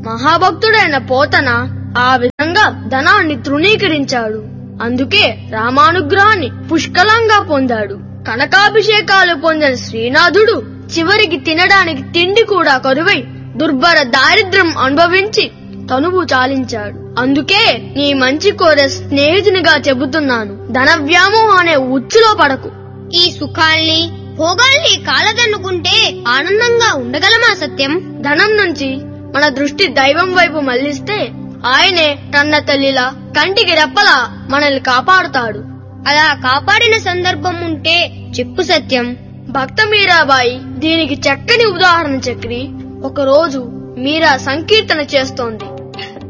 మహాభక్తుడైన పోతన ఆ విధంగా ధనాన్ని తృణీకరించాడు అందుకే రామానుగ్రహాన్ని పుష్కలంగా పొందాడు కనకాభిషేకాలు పొందిన శ్రీనాథుడు చివరికి తినడానికి తిండి కూడా కరువై దుర్భర దారిద్ర్యం అనుభవించి తనువు చాలించాడు అందుకే నీ మంచి కోరే స్నేహితునిగా చెబుతున్నాను ధన వ్యామోహం అనే ఉచ్చులో పడకు ఈ సుఖాల్ని భోగాల్ని కాలదన్నుకుంటే ఆనందంగా ఉండగలమా సత్యం ధనం నుంచి మన దృష్టి దైవం వైపు మళ్లిస్తే ఆయనే కన్న తల్లిలా కంటికి రెప్పలా మనల్ని కాపాడుతాడు అలా కాపాడిన సందర్భం ఉంటే చెప్పు సత్యం భక్త మీరాబాయి దీనికి చక్కని ఉదాహరణ చక్రి ఒకరోజు మీరా సంకీర్తన చేస్తోంది